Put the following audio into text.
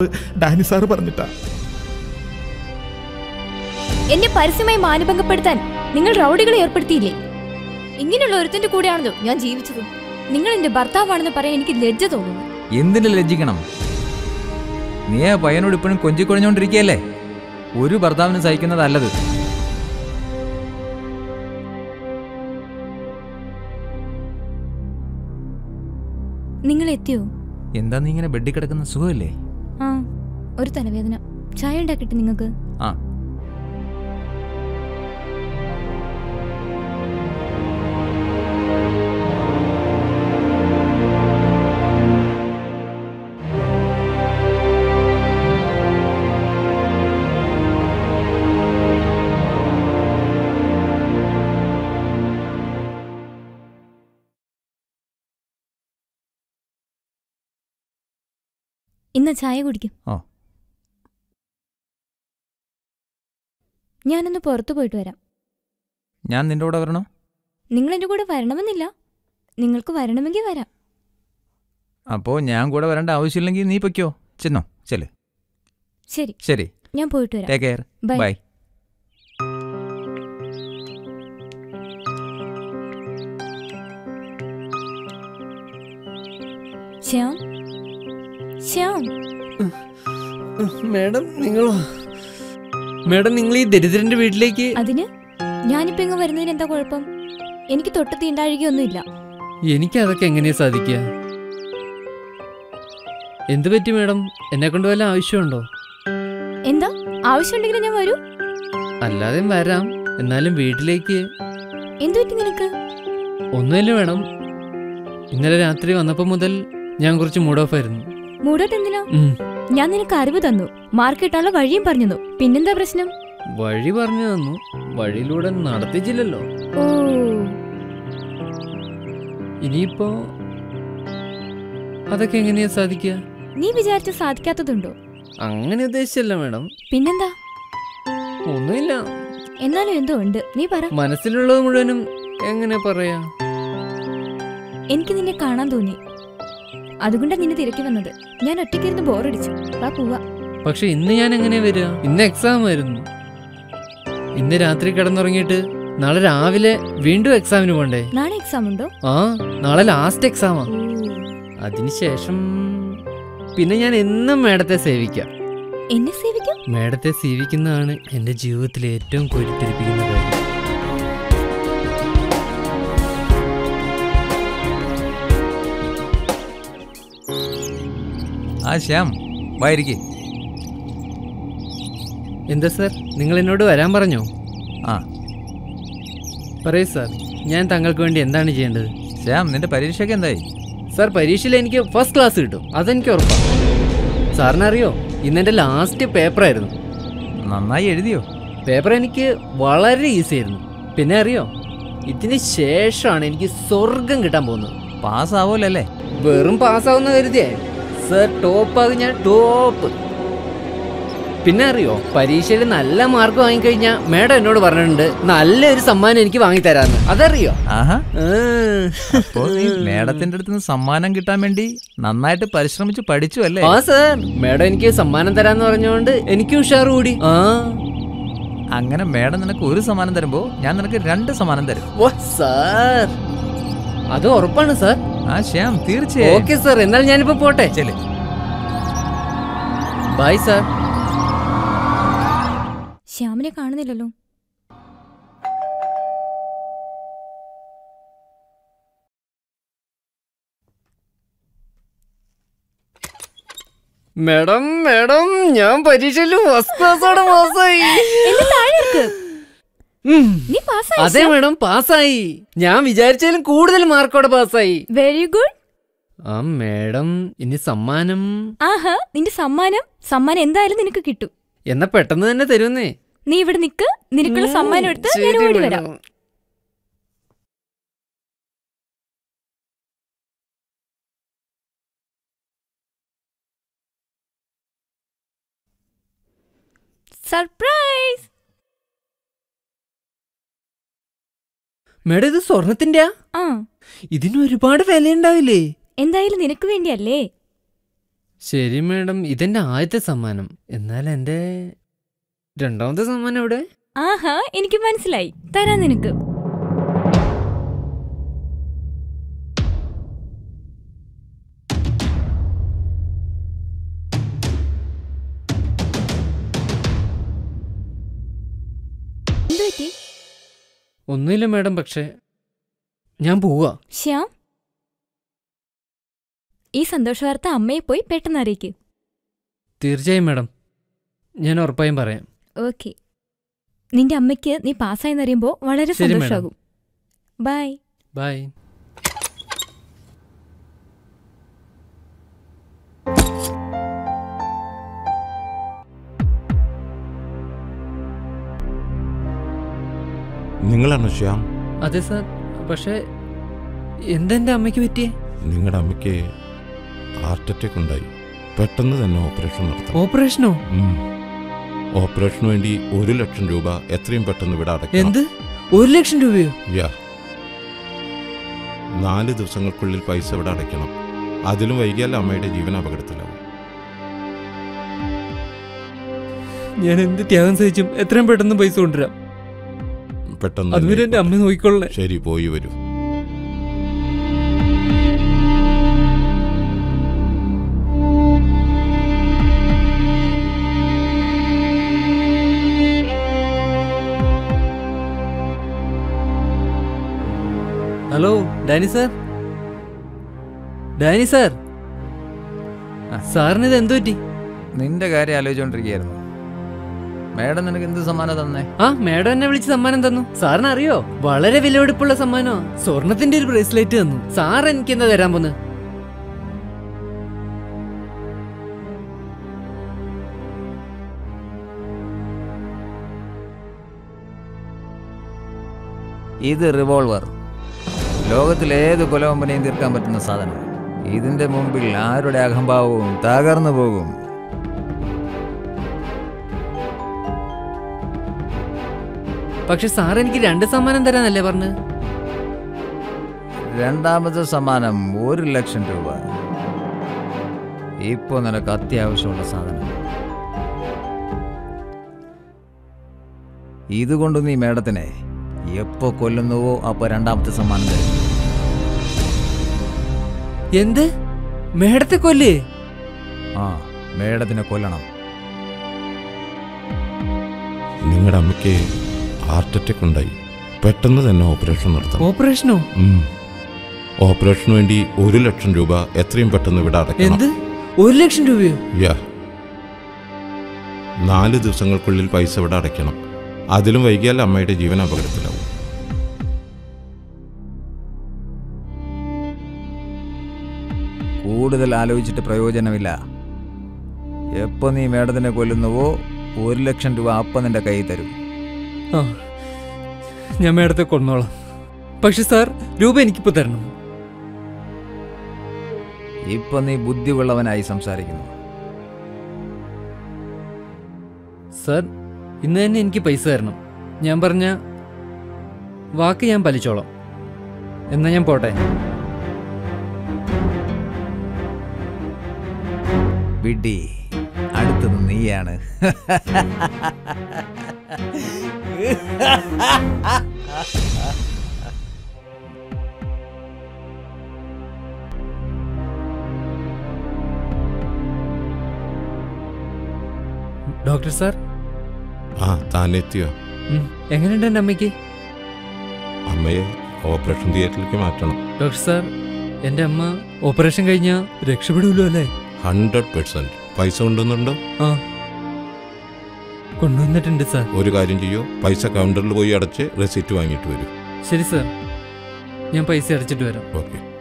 Dani sir പറഞ്ഞിട്ടാ എന്നെ പരസ്യമായി മാനഭംഗപ്പെടുത്താൻ നിങ്ങൾ റൗഡികളെ ഏർപ്പെടുത്തിയില്ലേ ഇങ്ങനെയുള്ള ഒരുത്തിന്റെ കൂടെയാണല്ലോ ഞാൻ ജീവിച്ചത് നിങ്ങൾ എന്റെ ഭർത്താവാണെന്ന് പറയാൻ എനിക്ക് ലജ്ജ തോന്നുന്നു എന്തിനു ലജ്ജിക്കണം നീ ആ പയ്യനോട് ഇപ്പോഴും കൊഞ്ചിക്കൊഴിഞ്ഞോണ്ടിരിക്കുകയല്ലേ ഒരു ഭർത്താവിന് സഹിക്കുന്നതല്ലത് നിങ്ങൾ എത്തിയോ എന്താ നീ ഇങ്ങനെ ബെഡിൽ കിടക്കുന്ന സുഖമല്ലേ ആ ഒരു തലവേദന ചായ ഉണ്ടാക്കിട്ട് നിങ്ങൾക്ക് ആ ഇന്ന് ചായ കുടിക്കും ഓ. ഞാനൊന്ന് പുറത്തു പോയിട്ട് വരാം ഞാൻ നിന്റെ കൂടെ വരണോ നിങ്ങൾ എൻ്റെ കൂടെ വരണമെന്നില്ല നിങ്ങൾക്ക് വരണമെങ്കിൽ വരാം അപ്പോൾ ഞാൻ കൂടെ വരേണ്ട ആവശ്യമില്ലെങ്കിൽ നീ പൊയ്ക്കോ ചെന്നോ ചെല് ശരി ശരി ഞാൻ പോയിട്ട് വരാം take care bye bye Shyam Shyam madam നിങ്ങളോ മേഡം നിങ്ങൾ ഈ ദരിദ്രന്റെ വീട്ടിലേക്ക് അതിന് ഞാനിപ്പോ ഇങ്ങ് വരുന്നതിന് എന്താ കുഴപ്പം എനിക്ക് തൊട്ട് തീണ്ടാഴുകയൊന്നുമില്ല എനിക്ക് അതൊക്കെ എങ്ങനെയാ സാധിക്കുക എന്ത് പറ്റി മേഡം എന്നെ കൊണ്ട് വല്ല ആവശ്യമുണ്ടോ എന്താ ആവശ്യമുണ്ടെങ്കിൽ ഞാൻ വരൂ അല്ലാതെയും വരാം എന്നാലും വീട്ടിലേക്ക് എന്തു പറ്റി നിനക്ക് ഒന്നുമില്ല മേഡം ഇന്നലെ രാത്രി വന്നപ്പോൾ മുതൽ ഞാൻ കുറച്ച് മൂഡ് ഓഫ് ആയിരുന്നു മൂടോട്ട് എന്തിനാ ഉം. ഞാൻ നിനക്ക് അറിവ് തന്നു മാർക്ക് കിട്ടാനുള്ള വഴിയും പറഞ്ഞു തന്നു പിന്നെന്താ പ്രശ്നം വഴി പറഞ്ഞു തന്നു വഴിയിലൂടെ നടത്തിച്ചില്ലല്ലോ ഓ ഇനിയിപ്പോ അതൊക്കെ എങ്ങനെയാ സാധിക്കുക നീ വിചാരിച്ച സാധിക്കാത്തതുണ്ടോ അങ്ങനെ ഉദ്ദേശിച്ചല്ല മേഡം പിന്നെന്താ ഒന്നുമില്ല എന്നാലും എന്തോ ഉണ്ട് നീ പറ മനസ്സിലുള്ളത് മുഴുവനും എങ്ങനെ പറയാ എനിക്ക് നിന്നെ കാണാൻ തോന്നി അതുകൊണ്ടാ നിന്നെ തിരക്കി വന്നത് ഞാൻ ഒറ്റയ്ക്കിരുന്ന് ബോറടിച്ചു വാ പോവാ പക്ഷെ ഇന്ന് ഞാൻ എങ്ങനെ വരിക ഇന്ന് എക്സാം ആയിരുന്നു ഇന്ന് രാത്രി കിടന്നുറങ്ങിയിട്ട് നാളെ രാവിലെ വീണ്ടും എക്സാമിന് പോണ്ടേ നാളെ എക്സാം ഉണ്ടോ ആ നാളെ ലാസ്റ്റ് എക്സാമാ ഓ. അതിനുശേഷം പിന്നെ ഞാൻ എന്നും മേഡത്തെ സേവിക്കാം എന്നെ സേവിക്കും മേഡത്തെ സേവിക്കുന്നതാണ് എൻ്റെ ജീവിതത്തിലെ ഏറ്റവും കൊരുത്തിരിപ്പിക്കുന്ന കാര്യം ആ ശ്യാം വായിരിക്കേ എന്താ സാർ നിങ്ങൾ എന്നോട് വരാൻ പറഞ്ഞോ ആ പറയൂ സാർ ഞാൻ താങ്കൾക്ക് വേണ്ടി എന്താണ് ചെയ്യേണ്ടത് ശ്യാം നിന്റെ പരീക്ഷയൊക്കെ എന്തായി സാർ പരീക്ഷയിൽ എനിക്ക് ഫസ്റ്റ് ക്ലാസ് കിട്ടും അതെനിക്ക് ഉറപ്പാണ് സാറിനറിയോ ഇന്നെൻ്റെ ലാസ്റ്റ് പേപ്പറായിരുന്നു നന്നായി എഴുതിയോ പേപ്പർ എനിക്ക് വളരെ ഈസി ആയിരുന്നു പിന്നെ അറിയോ ഇതിന് ശേഷമാണ് എനിക്ക് സ്വർഗം കിട്ടാൻ പോകുന്നത് പാസ്സാവൂലല്ലേ വെറും പാസ്സാവുന്ന കരുതിയേ സർ ടോപ്പാകും ഞാൻ ടോപ്പ് പിന്നെ അറിയോ പരീക്ഷയിൽ നല്ല മാർക്ക് വാങ്ങിക്കഴിഞ്ഞാൽ മേഡം എന്നോട് പറഞ്ഞിട്ടുണ്ട് നല്ലൊരു സമ്മാനം എനിക്ക് വാങ്ങിത്തരാന്ന് അതറിയോ ആഹാ ആ. അപ്പോൾ നീ മേഡത്തിന്റെ അടുത്ത് നിന്ന് സമ്മാനം കിട്ടാൻ വേണ്ടി നന്നായിട്ട് പരിശ്രമിച്ച് പഠിച്ചു അല്ലേ ആ സർ മേഡം എനിക്ക് സമ്മാനം തരാന്ന് പറഞ്ഞുകൊണ്ട് എനിക്ക് ഉഷാർ കൂടി ആ അങ്ങനെ മേഡം നിനക്ക് ഒരു സമ്മാനം തരുമ്പോ ഞാൻ നിനക്ക് രണ്ട് സമ്മാനം തരും ഓ സാർ അത് ഉറപ്പാണ് സാർ ആ ശ്യാം തീർച്ചയായും ഓക്കെ സാർ എന്നാൽ ഞാനിപ്പോ പോട്ടെ ചെല് ബൈ സാർ ശ്യാമിനെ കാണുന്നില്ലല്ലോ മേഡം മേഡം ഞാൻ പരീക്ഷയിൽ ഫസ്റ്റ് ക്ലാസ്സോടെ പാസ്സായി എന്നെ താഴെ ഇറക്ക്. ഉം. നീ പാസ്സായി അതെ മേഡം പാസ്സായി ഞാൻ വിചാരിച്ചാലും കൂടുതൽ മാർക്കോടെ പാസ്സായി വെരി ഗുഡ് ആ മേഡം ഇനി സമ്മാനം ആഹാ നിന്റെ സമ്മാനം സമ്മാനം എന്തായാലും നിനക്ക് കിട്ടും എന്നാ പെട്ടെന്ന് തന്നെ തരുന്നേ നീ ഇവിടെ നിക്ക് നിനക്കുള്ള സമ്മാനം എടുത്ത് ഞാൻ ശരി, ഓടി വരാം മേഡം. സർപ്രൈസ് മേഡം ഇത് സ്വർണത്തിന്റെയാ ആ ഇതിന് ഒരുപാട് വിലയുണ്ടാവില്ലേ എന്തായാലും നിനക്ക് വേണ്ടിയല്ലേ ശരി മാഡം ഇതെന്റെ ആദ്യത്തെ സമ്മാനം എന്നാൽ എന്റെ രണ്ടാമത്തെ സമ്മാനം എവിടെ ആഹാ എനിക്ക് മനസ്സിലായി തരാൻ നിനക്ക് എന്ത് പറ്റി ഒന്നുമില്ല മാഡം പക്ഷേ ഞാൻ പോവാ ശ്യാം ഈ സന്തോഷ വാർത്ത അമ്മയെ പോയി പെട്ടെന്ന് അറിയിക്ക് തീർച്ചയായും മാഡം ഞാൻ ഉറപ്പായും പറയാം ഓക്കെ നിന്റെ അമ്മയ്ക്ക് നീ പാസ്സായെന്നറിയുമ്പോ വളരെ ശരി, madam. സന്തോഷമാകും ബൈ ബൈ നിങ്ങളാണോ ശ്യാം അതെ സാർ പക്ഷേ എന്തെന്റെ അമ്മയ്ക്ക് പറ്റിയേ നിങ്ങളുടെ അമ്മയ്ക്ക് ഹാർട്ട് അറ്റാക്ക് ഉണ്ടായി പെട്ടെന്ന് തന്നെ ഓപ്പറേഷൻ നടത്തണം ഓപ്പറേഷനോ ഉം. ഓപ്പറേഷന് വേണ്ടി ഒരു ലക്ഷം രൂപ എത്രയും പെട്ടെന്ന് ഇവിടെ അടയ്ക്കണം എന്ത് ഒരു ലക്ഷം രൂപയോ യാ നാല് ദിവസങ്ങൾക്കുള്ളിൽ പൈസ ഇവിടെ അടയ്ക്കണം അതിലും വൈകിയാൽ അമ്മയുടെ ജീവൻ അപകടത്തിലാവും ഞാൻ എന്ത് ത്യാഗം സഹിച്ചും എത്രയും പെട്ടെന്ന് പൈസ കൊണ്ടുവരാം പെട്ടെന്ന് അതുവരെ തന്നെ എന്റെ അമ്മ നോക്കിക്കൊള്ളേ ശരി പോയി വരൂ hello Danny sir Danny sir ആ. സാറിന് ഇത് എന്തു പറ്റി നിന്റെ കാര്യം ആലോചിച്ചുകൊണ്ടിരിക്കുകയായിരുന്നു മേഡം നിനക്ക് എന്ത് സമ്മാനം തന്നേ ആ മേഡം എന്നെ വിളിച്ച് സമ്മാനം തന്നു സാറിന് അറിയോ വളരെ വിലപിടിപ്പുള്ള സമ്മാനോ സ്വർണത്തിന്റെ ഒരു ബ്രേസ്ലെറ്റ് തന്നു സാർ എനിക്ക് എന്താ തരാൻ പോന്ന് ഇത് റിവോൾവർ ലോകത്തിലെ ഏത് കൊലവമ്പനെയും തീർക്കാൻ പറ്റുന്ന സാധനം ഇതിന്റെ മുമ്പിൽ ആരുടെ അഹംഭാവവും തകർന്നു പോകും പക്ഷെ സാർ എനിക്ക് രണ്ട് സമ്മാനം തരാനല്ലേ പറഞ്ഞ് രണ്ടാമത്തെ സമ്മാനം ഒരു ലക്ഷം രൂപ ഇപ്പൊ നിനക്ക് അത്യാവശ്യമുള്ള സാധനം ഇതുകൊണ്ട് നീ മേഡത്തിനെ എപ്പോ കൊല്ലുന്നുവോ അപ്പൊ രണ്ടാമത്തെ സമ്മാനം തരും എന്ത് മേഡത്തെ കൊല്ലേ ആ മേഡത്തിനെ കൊല്ലണം നിങ്ങളുടെ അമ്മയ്ക്ക് ഹാർട്ട് അറ്റാക്ക് ഉണ്ടായി പെട്ടെന്ന് തന്നെ ഓപ്പറേഷൻ നടത്തണം ഓപ്പറേഷനോ ഉം. ഓപ്പറേഷന് വേണ്ടി ഒരു ലക്ഷം രൂപ എത്രയും പെട്ടെന്ന് ഇവിടെ അടയ്ക്കണം എന്ത് ഒരു ലക്ഷം രൂപയോ യാ നാല് ദിവസങ്ങൾക്കുള്ളിൽ പൈസ ഇവിടെ അടയ്ക്കണം അതിലും വൈകിയാൽ അമ്മയുടെ ജീവൻ അപകടത്തിലാവും കൂടുതൽ ആലോചിച്ചിട്ട് പ്രയോജനമില്ല എപ്പോ നീ മേഡത്തിനെ കൊല്ലുന്നുവോ ഒരു ലക്ഷം രൂപ അപ്പം നിന്റെ കയ്യിൽ തരും ആ ഞാൻ മേഡത്തെ കൊന്നോളാം പക്ഷെ സാർ രൂപ എനിക്കിപ്പോ തരണം ഇപ്പൊ നീ ബുദ്ധിയുള്ളവനായി സംസാരിക്കുന്നു സാർ ഇന്ന് തന്നെ എനിക്ക് പൈസ തരണം ഞാൻ പറഞ്ഞ വാക്ക് ഞാൻ പലിച്ചോളാം എന്നാ ഞാൻ പോട്ടെ വിഡി അടുത്തത് നീയാണ് ഡോക്ടർ സാർ ആ താനെത്തിയോ ഉം, എങ്ങനെയുണ്ട് എൻ്റെ അമ്മയ്ക്ക് അമ്മയെ ഓപ്പറേഷൻ തിയേറ്ററിലേക്ക് മാറ്റണം ഡോക്ടർ സാർ എൻ്റെ അമ്മ ഓപ്പറേഷൻ കഴിഞ്ഞാൽ രക്ഷപ്പെടൂല്ലോ അല്ലേ ഹൺഡ്രഡ് പെർസെൻറ്റ് പൈസ കൊണ്ടുവന്നുണ്ടോ ആ കൊണ്ടുവന്നിട്ടുണ്ട് സാർ ഒരു കാര്യം ചെയ്യോ പൈസ കൗണ്ടറിൽ പോയി അടച്ച് റെസിപ്റ്റ് വാങ്ങിയിട്ട് വരൂ ശരി സാർ ഞാൻ പൈസ അടച്ചിട്ട് വരാം ഓക്കെ